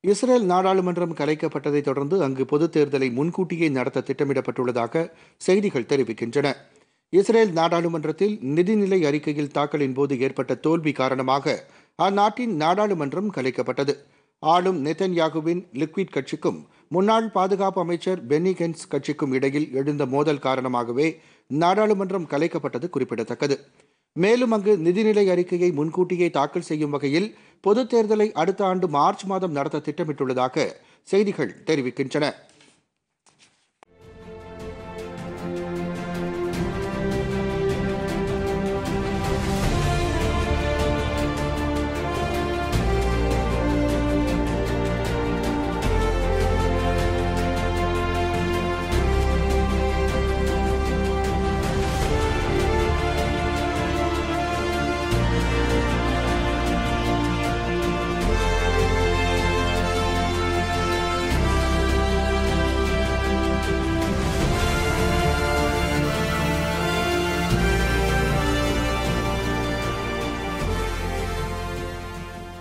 Israel நாடாளுமன்றம் கலைக்கப்பட்டதைத் தொடர்ந்து அங்கு பொதுத் தேர்தலை முன்கூட்டியே நடத்த திட்டமிடப்பட்டுள்ளதாக செய்திகள் தெரிவிக்கின்றன இஸ்ரேல் நாடாளுமன்றத்தில் நிதிநிலை அறிக்கையில் தாக்கலின் போது ஏற்பட்ட தோல்வி காரணமாக அந்நாட்டின் நாடாளுமன்றம் கலைக்கப்பட்டது ஆளும் நெத்தன்யாகுவின் லிக்விட் கட்சிக்கும் முன்னாள் பாதுகாப்பு அமைச்சர் பென்னி கென்ஸ் கட்சிக்கும் இடையில் எழுந்த மோதல் காரணமாகவே நாடாளுமன்றம் கலைக்கப்பட்டது குறிப்பிடத்தக்கது மேலும் அங்கு நிதிநிலை அறிக்கையை முன்கூட்டியே தாக்கல் செய்யும் வகையில் பொதுத் தேர்தலை அடுத்த ஆண்டு மார்ச் மாதம் நடத்த திட்டமிட்டுள்ளதாக செய்திகள் தெரிவிக்கின்றன